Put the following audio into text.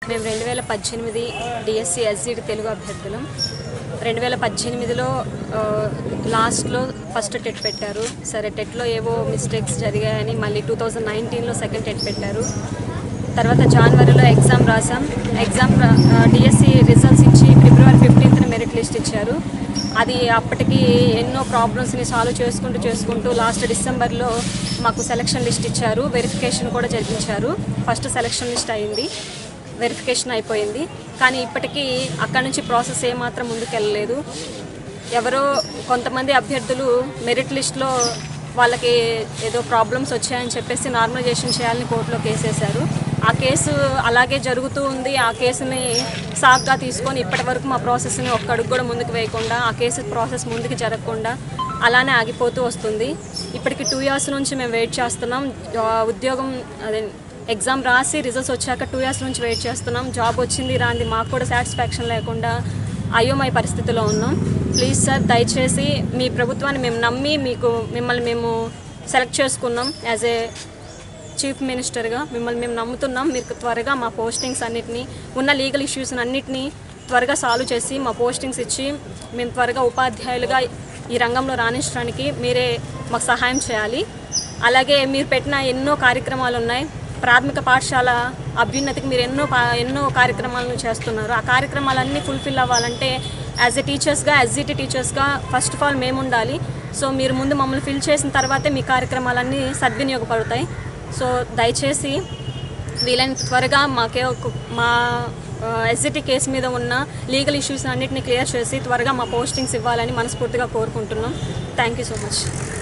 మేము రెండు వేల పద్దెనిమిది డిఎస్సి ఎస్జిడి తెలుగు అభ్యర్థులం రెండు వేల పద్దెనిమిదిలో ఆ, లాస్ట్లో ఫస్ట్ టెట్ పెట్టారు సరే టెట్లో ఏవో మిస్టేక్స్ జరిగాయని మళ్ళీ టూ థౌజండ్ నైన్టీన్లో సెకండ్ టెట్ పెట్టారు తర్వాత జనవరిలో ఎగ్జామ్ రాసాం ఎగ్జామ్ డిఎస్సి రిజల్ట్స్ ఇచ్చి ఫిబ్రవరి ఫిఫ్టీన్త్న మెరిట్ లిస్ట్ ఇచ్చారు అది అప్పటికి ఎన్నో ప్రాబ్లమ్స్ని సాల్వ్ చేసుకుంటూ చేసుకుంటూ లాస్ట్ డిసెంబర్లో మాకు సెలక్షన్ లిస్ట్ ఇచ్చారు వెరిఫికేషన్ కూడా జరిపించారు ఫస్ట్ సెలక్షన్ లిస్ట్ అయింది వెరిఫికేషన్ అయిపోయింది కానీ ఇప్పటికీ అక్కడ నుంచి ప్రాసెస్ ఏమాత్రం ముందుకెళ్ళలేదు ఎవరో కొంతమంది అభ్యర్థులు మెరిట్ లిస్ట్లో వాళ్ళకి ఏదో ప్రాబ్లమ్స్ వచ్చాయని చెప్పేసి నార్మలైజేషన్ చేయాలని కోర్టులో కేసు వేశారు ఆ కేసు అలాగే జరుగుతూ ఉంది ఆ కేసుని సాగ్గా తీసుకొని ఇప్పటి వరకు మా ప్రాసెస్ని ఒక్క అడుగు కూడా ముందుకు వేయకుండా ఆ కేసు ప్రాసెస్ ముందుకు జరగకుండా అలానే ఆగిపోతూ వస్తుంది ఇప్పటికి టూ ఇయర్స్ నుంచి మేము వెయిట్ చేస్తున్నాం ఆ, ఉద్యోగం అదే ఎగ్జామ్ రాసి రిజల్ట్స్ వచ్చాక టూ ఇయర్స్ నుంచి వెయిట్ చేస్తున్నాం జాబ్ వచ్చింది రాంది మాకు కూడా సాటిస్ఫాక్షన్ లేకుండా అయోమయ పరిస్థితిలో ఉన్నాం ప్లీజ్ సార్ దయచేసి మీ ప్రభుత్వాన్ని మేము నమ్మి మీకు మిమ్మల్ని మేము సెలెక్ట్ చేసుకున్నాం యాజ్ ఏ చీఫ్ మినిస్టర్గా మిమ్మల్ని మేము నమ్ముతున్నాం మీరు త్వరగా మా పోస్టింగ్స్ అన్నిటినీ ఉన్న లీగల్ ఇష్యూస్ అన్నిటినీ త్వరగా సాల్వ్ చేసి మా పోస్టింగ్స్ ఇచ్చి మేము త్వరగా ఉపాధ్యాయులుగా ఈ రంగంలో రాణించడానికి మీరే మాకు సహాయం చేయాలి అలాగే మీరు పెట్టిన ఎన్నో కార్యక్రమాలు ఉన్నాయి ప్రాథమిక పాఠశాల అభ్యున్నతికి మీరు ఎన్నో పా- ఎన్నో కార్యక్రమాలను చేస్తున్నారు ఆ కార్యక్రమాలన్నీ ఫుల్ఫిల్ అవ్వాలంటే యాజ్ ఎ టీచర్స్గా ఎస్జిటి టీచర్స్గా ఫస్ట్ ఆఫ్ ఆల్ మేము ఉండాలి సో మీరు ముందు మమ్మల్ని ఫిల్ చేసిన తర్వాతే మీ కార్యక్రమాలన్నీ సద్వినియోగపడతాయి సో దయచేసి వీలైనంత త్వరగా మాకే ఒక మా ఎస్జిటి కేసు మీద ఉన్న లీగల్ ఇష్యూస్ అన్నిటిని క్లియర్ చేసి త్వరగా మా పోస్టింగ్స్ ఇవ్వాలని మనస్ఫూర్తిగా కోరుకుంటున్నాం థ్యాంక్ యూ సో మచ్